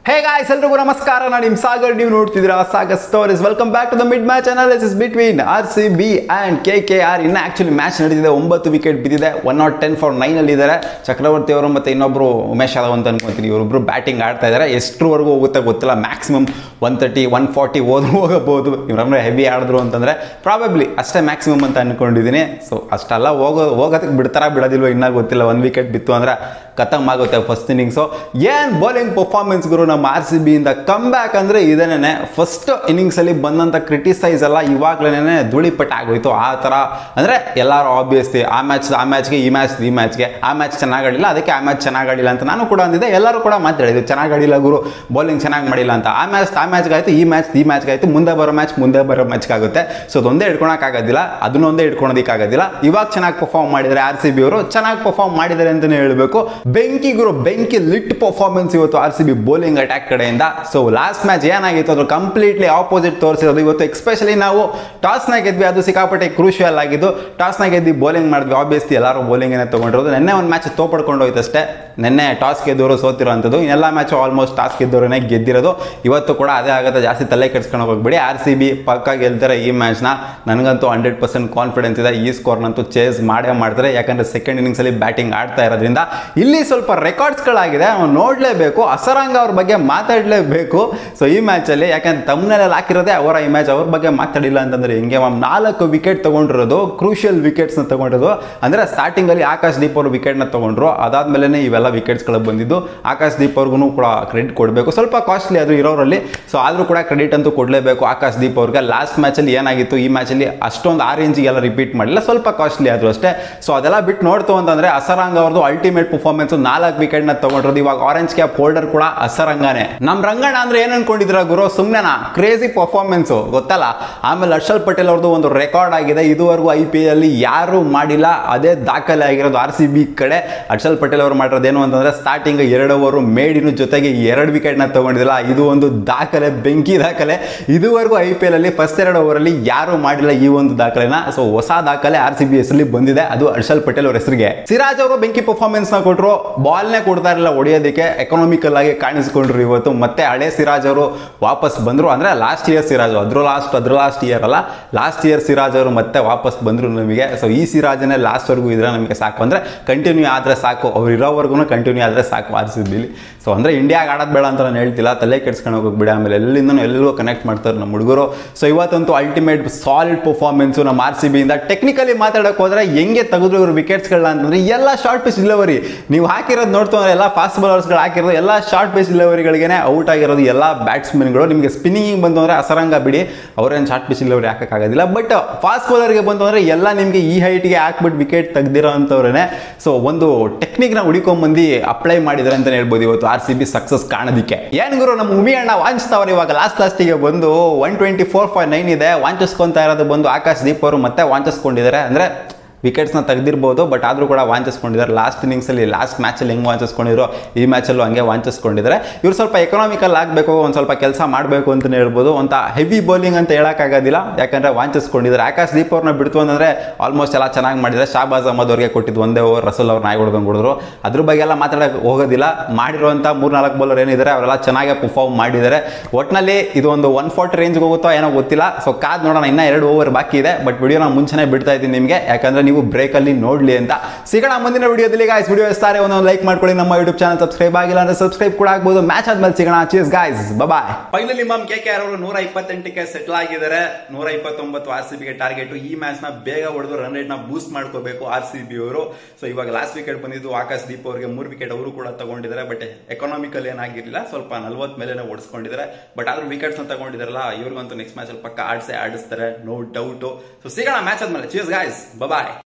hey guys ಎಲ್ರಿಗೂ ನಮಸ್ಕಾರ ನಾನು ನಿಮ್ ಸಾಗರ್ ನೀವು ನೋಡ್ತಿದ್ದೀರಾ Sagar stories welcome back to the mid match analysis between R C B and K K R ಇನ್ನು ಆಕ್ಚುಲಿ ಮ್ಯಾಚ್ ನಡೆದಿದೆ ಒಂಬತ್ತು ವಿಕೆಟ್ ಬಿದ್ದಿದೆ one not ten for nine ಅಲ್ಲಿ ಇದ್ದಾರೆ ಚಕ್ರವರ್ತಿ ಅವರು ಮತ್ತೆ ಇನ್ನೊಬ್ರು ಉಮೇಶ್ ಯಾದವ್ ಅಂತ ಅನ್ಕೊಂತೀನಿ ಇವರೊಬ್ರು ಬ್ಯಾಟಿಂಗ್ ಆಡ್ತಾ ಇದ್ದಾರೆ ಎಷ್ಟರವರೆಗೂ ಹೋಗುತ್ತೆ ಗೊತ್ತಿಲ್ಲ maximum one thirty one forty ಹೋದ್ರು ಹೋಗಬಹುದು ಇವರನ್ನ ಹೆವಿ ಆಡಿದ್ರು ಅಂತಂದ್ರೆ ಪ್ರಾಬಬ್ಲಿ ಅಷ್ಟೇ ಮ್ಯಾಕ್ಸಿಮಮ್ ಅಂತ ಅನ್ಕೊಂಡಿದ್ದೀನಿ ಸೊ ಅಷ್ಟೆಲ್ಲ ಹೋಗೋ ಹೋಗೋದಕ್ಕೆ ಬಿಡ್ತಾರ ಬಿಡೋದಿಲ್ವೋ ಇನ್ನೂ ಗೊತ್ತಿಲ್ಲ ಒಂದು ವಿಕೆಟ್ ಬಿತ್ತು ಅಂದ್ರೆ ಖತಮ್ ಆಗುತ್ತೆ ಫಸ್ಟ್ ಇನ್ನಿಂಗ್ಸು ಏನ್ ಬೌಲಿಂಗ್ ಪರ್ಫಾರ್ಮೆನ್ಸ್ ಗುರು ನಮ್ಮ ಆರ್ ಸಿ ಬಿಯಿಂದ ಕಮ್ ಬ್ಯಾಕ್ ಅಂದ್ರೆ ಇದೇನೆ ಫಸ್ಟ್ ಇನ್ನಿಂಗ್ಸ್ ಅಲ್ಲಿ ಬಂದಂತ ಕ್ರಿಟಿಸೈಸ್ ಎಲ್ಲ ಇವಾಗ್ಲೇನೆ ಧೂಳಿಪಟ ಆಗೋಯ್ತು ಆ ತರ ಅಂದ್ರೆ ಎಲ್ಲಾರು ಆಬ್ವಿಯಸ್ಲಿ ಆ ಮ್ಯಾಚ್ ಆ ಮ್ಯಾಚ್ಗೆ ಈ ಮ್ಯಾಚ್ ಈ ಮ್ಯಾಚ್ಗೆ ಆ ಮ್ಯಾಚ್ ಚೆನ್ನಾಗಿ ಆಡಿಲ್ಲ ಅದಕ್ಕೆ ಆ ಮ್ಯಾಚ್ ಚೆನ್ನಾಗಿ ಆಡಿಲ್ಲ ಅಂತ ನಾನು ಕೂಡ ಅಂದಿದ್ದೆ ಎಲ್ಲರೂ ಕೂಡ ಮಾತಾಡಿದ್ರು ಚೆನ್ನಾಗಿ ಆಡಿಲ್ಲ ಗುರು ಬೌಲಿಂಗ್ ಚೆನ್ನಾಗಿ ಮಾಡಿಲ್ಲ ಅಂತ ಆ ಮ್ಯಾಚ್ ಆ ಮ್ಯಾಚ್ಗೆ ಆಯ್ತು ಈ ಮ್ಯಾಚ್ ಈ ಮ್ಯಾಚ್ಗೆ ಆಯ್ತು ಮುಂದೆ ಬರೋ ಮ್ಯಾಚ್ ಮುಂದೆ ಬರೋ ಮ್ಯಾಚ್ಗೆ ಆಗುತ್ತೆ ಸೊ ಅದೊಂದೇ ಇಟ್ಕೊಳಕ್ ಆಗೋದಿಲ್ಲ ಅದನ್ನೊಂದೇ ಇಟ್ಕೊಳೋದಕ್ಕಾಗೋದಿಲ್ಲ ಇವಾಗ ಚೆನ್ನಾಗಿ ಪರ್ಫಾರ್ಮ್ ಮಾಡಿದ್ದಾರೆ ಆರ್ ಸಿ ಬಿ ಅವರು ಚೆನ್ನಾಗಿ ಪರ್ಫಾರ್ಮ್ ಮಾಡಿದ್ದಾರೆ ಅಂತಾನೆ ಹೇಳಬೇಕು ಬೆಂಕಿ ಗುರು ಬೆಂಕಿ ಲಿಟ್ ಪರ್ಫಾರ್ಮೆನ್ಸ್ ಇವತ್ತು R C B bowling attack ಕಡೆಯಿಂದ ಸೊ ಲಾಸ್ಟ್ ಮ್ಯಾಚ್ ಏನಾಗಿತ್ತು ಅದು ಕಂಪ್ಲೀಟ್ಲಿ ಆಪೋಸಿಟ್ ತೋರಿಸಿರೋದು ಇವತ್ತು ಎಕ್ಸ್ಪೆಷಲಿ ನಾವು ಟಾಸ್ನ ಗೆದ್ವಿ ಅದು ಸಿಕ್ಕಾಪಟ್ಟೆ ಕ್ರೂಷಿಯಲ್ ಆಗಿದ್ದು ಟಾಸ್ನ ಗೆದ್ದು ಬೌಲಿಂಗ್ ಮಾಡಿದ್ವಿ ಆಬ್ವಿಯಸ್ಲಿ ಎಲ್ಲರೂ ಬೌಲಿಂಗ್ ತಗೊಂಡಿರೋದು ನಿನ್ನೆ ಒಂದು ಮ್ಯಾಚ್ ತೋಪಡ್ಕೊಂಡು ಹೋಯ್ತು ಅಷ್ಟೇ ನಿನ್ನೆ ಟಾಸ್ ಗೆದ್ದವರು ಸೋತಿರೋಂಥದ್ದು ಇನ್ನೆಲ್ಲ ಮ್ಯಾಚ್ ಆಲ್ಮೋಸ್ಟ್ ಟಾಸ್ ಗೆದ್ದವರನ್ನೇ ಗೆದ್ದಿರೋದು ಇವತ್ತು ಕೂಡ ಅದೇ ಆಗುತ್ತೆ ಜಾಸ್ತಿ ತಲೆ ಕೆಡ್ಸ್ಕೊಂಡು ಹೋಗ್ಬೇಡಿ ಆರ್ ಸಿ ಬಿ ಪಕ್ಕ ಗೆಲ್ತಾರೆ ಈ ಮ್ಯಾಚ್ನ ನನಗಂತೂ ಹಂಡ್ರೆಡ್ ಪರ್ಸೆಂಟ್ ಕಾನ್ಫಿಡೆನ್ಸ್ ಇದೆ ಈ ಸ್ಕೋರ್ನಂತೂ ಚೇಸ್ ಮಾಡೇ ಮಾಡ್ತಾರೆ ಯಾಕಂದ್ರೆ ಸೆಕೆಂಡ್ ಇನ್ನಿಂಗ್ಸಲ್ಲಿ ಬ್ಯಾಟಿಂಗ್ ಆಡ್ತಾ ಇರೋದ್ರಿಂದ ಇಲ್ಲಿ ಸ್ವಲ್ಪ ರೆಕಾರ್ಡ್ಸ್ಗಳಾಗಿದೆ ಅವ್ನು ನೋಡಲೇಬೇಕು ಅಸರಾಂಗ ಅವ್ರ ಬಗ್ಗೆ ಮಾತಾಡಲೇಬೇಕು ಸೊ ಈ ಮ್ಯಾಚಲ್ಲಿ ಯಾಕಂದ್ರೆ ತಮ್ಮನೆಲ್ಲ ಹಾಕಿರೋದೇ ಅವರ ಈ ಮ್ಯಾಚ್ ಅವ್ರ ಬಗ್ಗೆ ಮಾತಾಡಿಲ್ಲ ಅಂತಂದ್ರೆ ಹಿಂಗೆ ಮ್ಯಾಮ್ ನಾಲ್ಕು ವಿಕೆಟ್ ತಗೊಂಡಿರೋದು ಕ್ರೂಷಿಯಲ್ ವಿಕೆಟ್ಸ್ನ ತಗೊಂಡಿರೋದು ಅಂದರೆ ಸ್ಟಾರ್ಟಿಂಗಲ್ಲಿ ಆಕಾಶ್ ದೀಪ್ ಅವರು ವಿಕೆಟ್ನ ತಗೊಂಡ್ರು ಅದಾದ್ಮೇಲೆ ಇವೆಲ್ಲ ವಿಕೆಟ್ಸ್ಗಳು ಬಂದಿದ್ದು ಆಕಾಶ್ ದೀಪ್ ಅವ್ರಿಗೂ ಕೂಡ ಕ್ರೆಡಿಟ್ ಕೊಡಬೇಕು ಸ್ವಲ್ಪ ಕಾಸ್ಟ್ಲಿ ಅದು ಇರೋರಲ್ಲಿ ಸೊ ಆದರೂ ಕೂಡ ಕ್ರೆಡಿಟ್ ಅಂತೂ ಕೊಡಲೇಬೇಕು ಆಕಾಶ್ ದೀಪ್ ಅವ್ರಿಗೆ ಲಾಸ್ಟ್ ಮ್ಯಾಚಲ್ಲಿ ಏನಾಗಿತ್ತು ಈ ಮ್ಯಾಚಲ್ಲಿ ಅಷ್ಟೊಂದು ಆ ರೇಂಜಿಗೆಲ್ಲ ರಿಪೀಟ್ ಮಾಡಿಲ್ಲ ಸ್ವಲ್ಪ ಕಾಸ್ಟ್ಲಿ ಆದರೂ ಅಷ್ಟೇ ಸೊ ಅದೆಲ್ಲ ಬಿಟ್ಟು ನೋಡ್ತು ಅಂತಂದ್ರೆ ಅಸರಾಂಗ್ ಅವ್ರದ್ದು ಅಲ್ಟಿಮೇಟ್ ಪರ್ಫಾರ್ಮೆನ್ಸ್ ನಾಲ್ಕು ವಿಕೆಟ್ ನ ತಗೊಂಡಿರೋದು ಇವಾಗ ಆರೆಂಜ್ ಕ್ಯಾಪ್ ಹೋಲ್ಡರ್ ಕೂಡ ಅಸರಂಗಾನೆ ನಮ್ ರಂಗಣ್ಣ ಅಂದ್ರೆ ಏನ್ ಅನ್ಕೊಂಡಿದ್ರ ಗುರು ಸುಮ್ನೆನಾ ಕ್ರೇಜಿ ಪರ್ಫಾರ್ಮೆನ್ಸ್ ಗೊತ್ತಲ್ಲ ಆಮೇಲೆ ಹರ್ಷಲ್ ಪಟೇಲ್ ಅವ್ರದ್ದು ಒಂದು ರೆಕಾರ್ಡ್ ಆಗಿದೆ ಇದುವರೆಗೂ ಐ ಪಿ ಎಲ್ ಅಲ್ಲಿ ಯಾರು ಮಾಡಿಲ್ಲ ಅದೇ ದಾಖಲೆ ಆಗಿರೋದು ಆರ್ ಸಿ ಬಿ ಕಡೆ ಹರ್ಷಲ್ ಪಟೇಲ್ ಅವರು ಮಾಡಿರೋದು ಏನು ಅಂತಂದ್ರೆ ಸ್ಟಾರ್ಟಿಂಗ್ ಎರಡು ಓವರ್ ಮೇಡಿನ ಜೊತೆಗೆ ಎರಡು ವಿಕೆಟ್ ನ ತಗೊಂಡಿಲ್ಲ ಇದು ಒಂದು ದಾಖಲೆ ಬೆಂಕಿ ದಾಖಲೆ ಇದುವರೆಗೂ ಐ ಪಿ ಎಲ್ ಅಲ್ಲಿ ಫಸ್ಟ್ ಎರಡು ಓವರ್ ಅಲ್ಲಿ ಯಾರು ಮಾಡಿಲ್ಲ ಈ ಒಂದು ದಾಖಲೆನ ಸೊ ಹೊಸ ದಾಖಲೆ ಆರ್ ಸಿ ಬಿ ಹೆಸರಲ್ಲಿ ಬಂದಿದೆ ಅದು ಹರ್ಷಲ್ ಪಟೇಲ್ ಅವ್ರ ಹೆಸರಿಗೆ ಸಿರಾಜ್ ಅವರು ಬೆಂಕಿ ಪರ್ಫಾರ್ಮೆನ್ಸ್ ನ ಕೊಟ್ಟರು ಬಾಲ್ನೇ ಕೊಡ್ತಾ ಇರಲಿಲ್ಲ ಹೊಡೆಯೋದಕ್ಕೆ ಎಕನಾಮಿಕಲ್ ಆಗಿ ಕಾಣಿಸ್ಕೊಂಡ್ರು ಇವತ್ತು ಮತ್ತೆ ಹಳೆ ಸಿರಾಜ್ ಅವರು ವಾಪಸ್ ಬಂದ್ರು ಅಂದ್ರೆ ಲಾಸ್ಟ್ ಇಯರ್ ಸಿರಾಜ್ ಅದ್ರ ಲಾಸ್ಟ್ ಅದ್ರ ಲಾಸ್ಟ್ ಇಯರ್ ಅಲ್ಲ ಲಾಸ್ಟ್ ಇಯರ್ ಸಿರಾಜ್ ಅವರು ಮತ್ತೆ ವಾಪಸ್ ಬಂದ್ರು ನಮಗೆ ಸೊ ಈ ಸಿರಾಜನೇ ಲಾಸ್ಟ್ ವರ್ಗೂ ಇದ್ರೆ ನಮಗೆ ಸಾಕು ಅಂದ್ರೆ ಕಂಟಿನ್ಯೂ ಆದ್ರೆ ಸಾಕು ಅವ್ರು ಇರೋವರೆಗೂ ಕಂಟಿನ್ಯೂ ಆದ್ರೆ ಸಾಕು ಆರ್ ಸಿ ಬಿಲಿ ಸೊ ಅಂದ್ರೆ ಇಂಡಿಯಾಗೆ ಆಡೋದು ಬೇಡ ಅಂತ ನಾನು ಹೇಳ್ತಿಲ್ಲ ತಲೆ ಕೆಡ್ಸ್ಕೊಂಡು ಹೋಗ್ಬಿಡಿ ಆಮೇಲೆ ಎಲ್ಲಿಂದನೂ ಎಲ್ಲರೂ ಕನೆಕ್ಟ್ ಮಾಡ್ತಾರೆ ನಮ್ಮ ಹುಡುಗರು ಸೊ ಇವತ್ತಂತೂ ಅಲ್ಟಿಮೇಟ್ ಸಾಲಿಡ್ ಪರ್ಫಾರ್ಮೆನ್ಸ್ ನಮ್ಮ ಆರ್ ಸಿ ಬಿಯಿಂದ ಟೆಕ್ನಿಕಲಿ ಮಾತಾಡೋಕೆ ಹೋದ್ರೆ ಹೆಂಗೆ ತೆಗೆದ್ರು ಇವರು ವಿಕೆಟ್ಸ್ಗಳನ್ನ ಅಂತಂದ್ರೆ ಎಲ್ಲ ಶಾರ್ಟ್ ಪಿಚ್ ಡಿಲಿವರಿ ನೀವು ಹಾಕಿರೋದು ನೋಡ್ತು ಅಂದ್ರೆ ಎಲ್ಲ ಫಾಸ್ಟ್ ಬೌಲರ್ಸ್ಗಳು ಹಾಕಿರೋದು ಎಲ್ಲ ಶಾರ್ಟ್ ಪಿಚ್ ಡಿಲಿವರಿಗಳಿಗೆ ಔಟ್ ಆಗಿರೋದು ಎಲ್ಲ ಬ್ಯಾಟ್ಸ್ಮನ್ಗಳು ನಿಮಗೆ ಸ್ಪಿನ್ನಿಂಗ್ ಬಂತು ಅಂದ್ರೆ ಅಸರಂಗ ಬಿಡಿ ಅವ್ರೇನು ಶಾರ್ಟ್ ಪಿಚ್ ಡಿಲಿವರಿ ಹಾಕೋಕ್ಕಾಗೋದಿಲ್ಲ ಬಟ್ ಫಾಸ್ಟ್ ಬೌಲರ್ಗೆ ಬಂತು ಅಂದ್ರೆ ಎಲ್ಲ ನಿಮಗೆ ಈ ಹೈಟ್ಗೆ ಹಾಕ್ಬಿಟ್ಟು ವಿಕೆಟ್ ತೆಗ್ದಿರೋ ಅಂಥವ್ರೇ ಸೊ ಒಂದು ಟೆಕ್ನಿಕ್ನ ಹುಡಿಕೊಂಬಂದು ಅಪ್ಲೈ ಮಾಡಿದ್ರೆ ಅಂತ ಹೇಳ್ಬೋದು ಇವತ್ತು ಆರ್ ಸಿ ಬಿ ಸಕ್ಸಸ್ ಕಾಣೋದಕ್ಕೆ ಏನ್ ಗುರು ನಮ್ಮ ಉಮಿ ಅಣ್ಣ ವಾಂಚ್ತಾವ್ರು ಇವಾಗ ಲಾಸ್ಟ್ ಲಾಸ್ಟಿಗೆ ಬಂದು one twenty four five nine ಇದೆ ವಾಂಚಿಸ್ಕೊಂತಾ ಇರೋದು ಬಂದು ಆಕಾಶ್ ದೀಪ್ ಅವರು ಮತ್ತೆ ವಾಂಚಿಸ್ಕೊಂಡಿದ್ದಾರೆ ಅಂದ್ರೆ ವಿಕೆಟ್ಸ್ನ ತೆಗೆದಿರ್ಬೋದು ಬಟ್ ಆದರೂ ಕೂಡ ವಾಂಚಿಸ್ಕೊಂಡಿದ್ದಾರೆ ಲಾಸ್ಟ್ ಇನ್ನಿಂಗ್ಸಲ್ಲಿ ಲಾಸ್ಟ್ ಮ್ಯಾಚಲ್ಲಿ ಹೆಂಗೆ ವಾಂಚಿಸ್ಕೊಂಡಿರೋ ಈ ಮ್ಯಾಚಲ್ಲೂ ಹಂಗೆ ವಾಂಚಿಸ್ಕೊಂಡಿದ್ದಾರೆ ಇವ್ರು ಸ್ವಲ್ಪ ಎಕನಾಮಿಕಲ್ ಆಗಬೇಕು ಒಂದು ಸ್ವಲ್ಪ ಕೆಲಸ ಮಾಡಬೇಕು ಅಂತಲೇ ಹೇಳ್ಬೋದು ಅಂತ ಹೆವಿ ಬೌಲಿಂಗ್ ಅಂತ ಹೇಳೋಕ್ಕಾಗೋದಿಲ್ಲ ಯಾಕಂದರೆ ವಾಂಚಿಸ್ಕೊಂಡಿದ್ದಾರೆ ಆಕಾಶ್ ದೀಪ್ ಅವ್ರನ್ನ ಬಿಡ್ತು ಅಂತಂದರೆ ಆಲ್ಮೋಸ್ಟ್ ಎಲ್ಲ ಚೆನ್ನಾಗಿ ಮಾಡಿದ್ದಾರೆ ಶಾಬಾಜ್ ಅಹಮದ್ ಅವ್ರಿಗೆ ಕೊಟ್ಟಿದ್ದು ಒಂದೇ ಓವರ್ ರಸಲ್ ಅವ್ರು ನಾಯಿ ಹೊಡೆದಂಗೆ ಹೊಡೆದ್ರು ಅದ್ರ ಬಗ್ಗೆ ಎಲ್ಲ ಮಾತಾಡೋಕೆ ಹೋಗೋದಿಲ್ಲ ಮಾಡಿರುವಂಥ ಮೂರು ನಾಲ್ಕು ಬೌಲರ್ ಏನಿದ್ದಾರೆ ಅವರೆಲ್ಲ ಚೆನ್ನಾಗೇ ಪರ್ಫಾರ್ಮ್ ಮಾಡಿದ್ದಾರೆ ಒಟ್ಟಿನಲ್ಲಿ ಇದು ಒಂದು ಒನ್ ಫಾರ್ಟಿ ರೇಂಜ್ಗೆ ಹೋಗುತ್ತೋ ಏನೋ ಗೊತ್ತಿಲ್ಲ ಸೊ ಕಾದ್ ನೋಡೋಣ ಇನ್ನೂ ಎರಡು ಓವರ್ ಬಾಕಿ ಇದೆ ಬಟ್ ವಿಡಿಯೋನ ಮುಂಚೆನೇ ಬಿಡ್ತಾ ಇದ್ದೀನಿ ನಿಮಗೆ ಯಾಕಂದರೆ ನೀವು ಬ್ರೇಕಲ್ಲಿ ನೋಡಲಿ ಅಂತ ಸಿಗೋಣ ಮುಂದಿನ ವಿಡಿಯೋದಲ್ಲಿ ಗಾಯ್ಸ್ ವಿಡಿಯೋ ಇಸ್ತಾರೆ ಒಂದೊಂದು ಲೈಕ್ ಮಾಡ್ಕೊಳ್ಳಿ ನಮ್ಮ ಯೂಟ್ಯೂಬ್ ಚಾನಲ್ ಸಬ್ಸ್ಕ್ರೈಬ್ ಆಗಿಲ್ಲ ಅಂದ್ರೆ ಸಬ್ಸ್ಕ್ರೈಬ್ ಕೂಡ ಆಗ್ಬೋದು ಮ್ಯಾಚ್ ಆದ್ಮೇಲೆ ಸಿಗೋಣ ಚೀಸ್ ಗಾಯ್ಸ್ ಬಾಯ್ ಫೈನಲಿ ಮಮ್ ಕೆ ಕೆ ಆರ್ ಅವರು ನೂರ ಇಪ್ಪತ್ತೆಂಟಕ್ಕೆ ಸೆಟ್ಲ್ ಆಗಿದ್ದಾರೆ ನೂರ ಇಪ್ಪತ್ತೊಂಬತ್ತು ಆರ್ ಸಿ ಬಿಗೆ ಟಾರ್ಗೆಟ್ ಈ ಮ್ಯಾಚ್ ನ ಬೇಗ ಹೊಡೆದು ರನ್ ರೇಟ್ ನ ಬೂಸ್ಟ್ ಮಾಡ್ಕೋಬೇಕು ಆರ್ ಸಿ ಬಿ ಅವರು ಸೊ ಇವಾಗ ಲಾಸ್ಟ್ ವಿಕೆಟ್ ಬಂದಿದ್ದು ಆಕಾಶ್ ದೀಪ್ ಅವರಿಗೆ ಮೂರು ವಿಕೆಟ್ ಅವರು ಕೂಡ ತಗೊಂಡಿದ್ದಾರೆ ಬಟ್ ಎಕನಾಮಿಕಲ್ ಏನಾಗಿರಲಿಲ್ಲ ಸ್ವಲ್ಪ ನಲ್ವತ್ತು ಮೇಲೆ ಓಡಿಸ್ಕೊಂಡಿದ್ದಾರೆ ಬಟ್ ಆದ್ರೂ ವಿಕೆಟ್ಸ್ ನ ತಗೊಂಡಿದಾರಲ್ಲ ಇವ್ರಿಗಂತೂ ನೆಕ್ಸ್ಟ್ ಮ್ಯಾಚ್ ಅಲ್ಲಿ ಪಕ್ಕ ಆಡ್ಸೇ ಆಡಿಸ್ತಾರೆ ನೋ ಡೌಟ್ ಸೊ ಸಿಗೋಣ ಮ್ಯಾಚ್ ಆದ್ಮೇಲೆ ಚೀಸ್ ಗಾಯ್ಸ್ ಬಾಯ್